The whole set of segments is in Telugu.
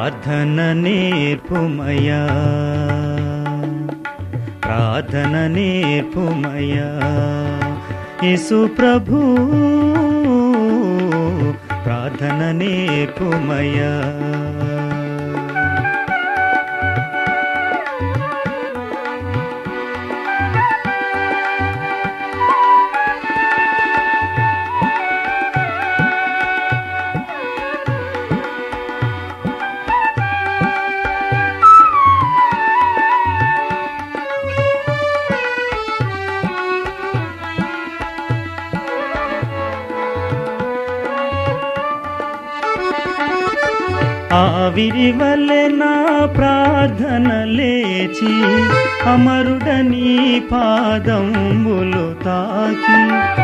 ప్రార్థన నేర్పుమయా ప్రార్థన నేర్పుమయా యేసు ప్రభు ప్రార్థన నేర్పుమయా ఆవిరి వలె నా ప్రార్థన లేచి అమరుడని పాదంబులు తాకి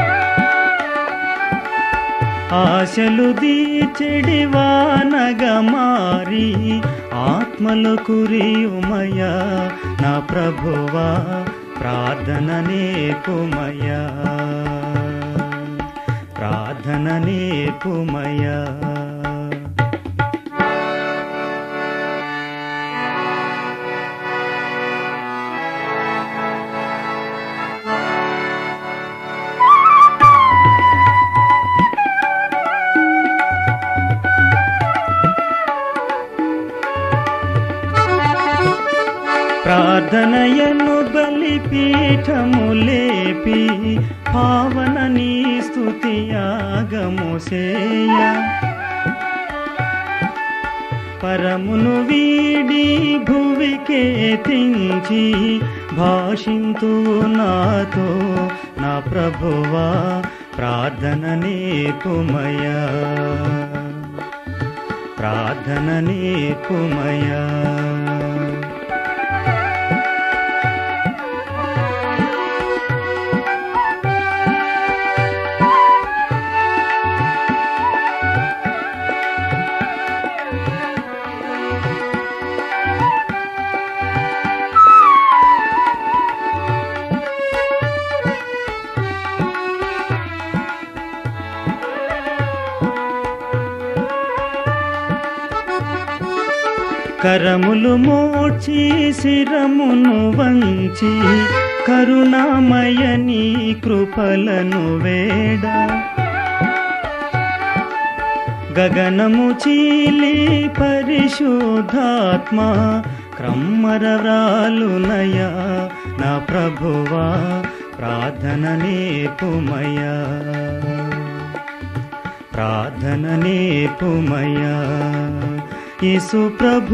ఆశలు దీచెడి వానగా మారి ఆత్మలు కురియుమయా నా ప్రభువా ప్రార్థన నేర్పుమయా ప్రార్థన నేర్పుమయా ప్రార్థనయను బలిపీఠము లేపి పావన నీ స్తుతియాగము సేయ పరమును వీడి భువికే తించి భాషింతు నాతో నా ప్రభువా ప్రార్థన నేర్పుమయా ప్రార్థన నేర్పుమయా కరములు మోచి శిరమును వంచి కరుణామయ నీ కృపలను వేడ గగనము చీలి పరిశుద్ధాత్మ క్రమ్మరరాలునయా నా ప్రభువా ప్రార్థన నేర్పుమయా ప్రార్థన నేర్పుమయా యేసు ప్రభు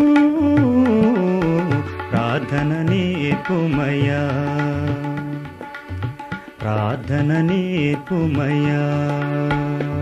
ప్రార్థన నేర్పుమయా ప్రార్థన నేర్పుమయా